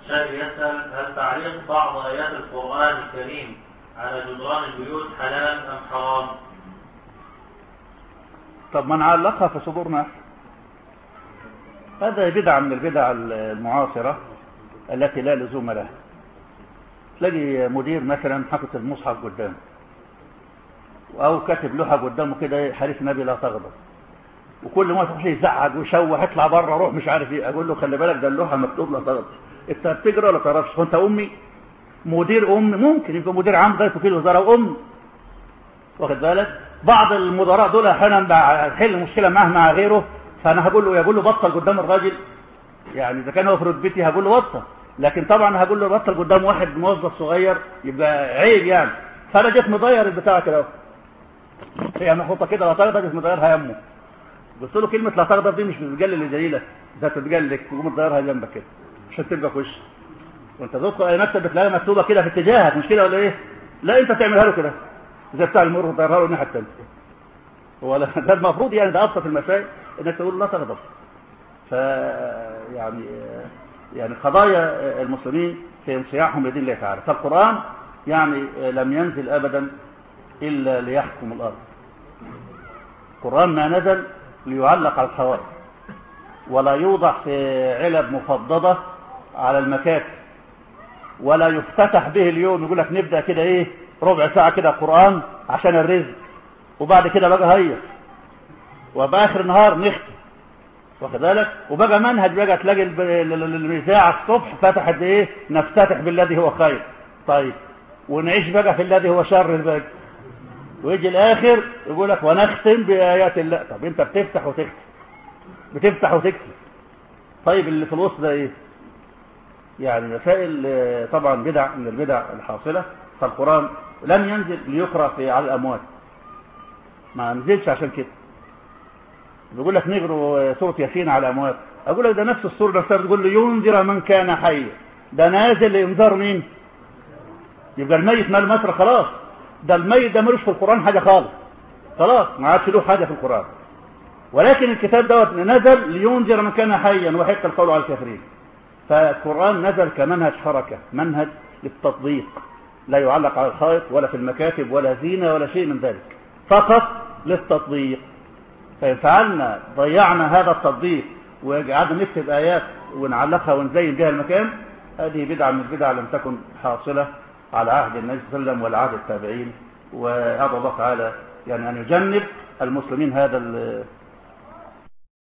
السائل يسأل هل تعليق بعض آيات القرآن الكريم على جدران البيوت حلال أم حرام؟ طب ما نعلقها في صدورنا هذا بدعة من البدع المعاصرة التي لا لزوم لها تلاقي مدير مثلا حاطط المصحف قدامه او كاتب لوحه قدامه كده حديث النبي لا تغضب وكل ما تروح يزعج ويشوح اطلع بره روح مش عارف ايه اقول له خلي بالك ده اللوحه مكتوب لا تغضب انت بتجرى ولا تعرفش وانت امي مدير ام ممكن يبقى مدير عام ضيف في الوزاره وام واخد بالك بعض المدراء دول احيانا بحل مشكله معاه مع غيره فانا هقول له يقول له بطل قدام الراجل يعني اذا كان هو في رتبتي هقول له بطل لكن طبعا هقول له بطل قدام واحد موظف صغير يبقى عيب يعني فانا جيت مضير البتاع كده هي محطوطه كده لا تغضب جيت مضيرها يمه قلت له كلمه لا تغضب دي مش بتتقال للجليله ده تتقال لك تقوم تضيرها جنبك كده عشان تبقى في وشك وانت تدخل اي مكتب بتلاقيها مكتوبه كده في اتجاهك مش كده ولا ايه؟ لا انت تعملها له كده زي بتاع المر تغيرها له الناحيه الثانيه ولا ده المفروض يعني ده ابسط المسائل انك تقول لا تغضب ف يعني يعني قضايا المسلمين في انصياعهم لدين الله تعالى فالقران يعني لم ينزل ابدا الا ليحكم الارض القران ما نزل ليعلق على الحوائط ولا يوضع في علب مفضده على المكاتب ولا يفتتح به اليوم يقول لك نبدا كده ايه ربع ساعه كده قران عشان الرزق وبعد كده بقى هيص وباخر النهار نختم واخد بالك وبقى منهج بقى تلاقي الاذاعه الصبح فتحت ايه نفتتح بالذي هو خير طيب ونعيش بقى في الذي هو شر الباقي ويجي الاخر يقول لك ونختم بايات الله طب انت بتفتح وتختم بتفتح وتختم طيب اللي في الوسط ده ايه يعني مسائل طبعا بدع من البدع الحاصله فالقران لم ينزل ليقرا في على الاموات ما نزلش عشان كده بيقول لك نقروا سوره ياسين على الاموات اقول لك ده نفس السوره نفسها بتقول له ينذر من كان حيا ده نازل لانذار مين يبقى الميت مال مصر خلاص ده الميت ده ملوش في القران حاجه خالص خلاص ما عادش له حاجه في القران ولكن الكتاب دوت نزل لينذر من كان حيا ويحق القول على الكافرين فالقران نزل كمنهج حركه منهج للتطبيق لا يعلق على الحائط ولا في المكاتب ولا زينه ولا شيء من ذلك فقط للتطبيق فإن فعلنا ضيعنا هذا التطبيق وقعدنا نكتب آيات ونعلقها ونزين بها المكان هذه بدعة من البدع لم تكن حاصلة على عهد النبي صلى الله عليه وسلم ولا عهد التابعين وأدعو الله تعالى يعني أن يجنب المسلمين هذا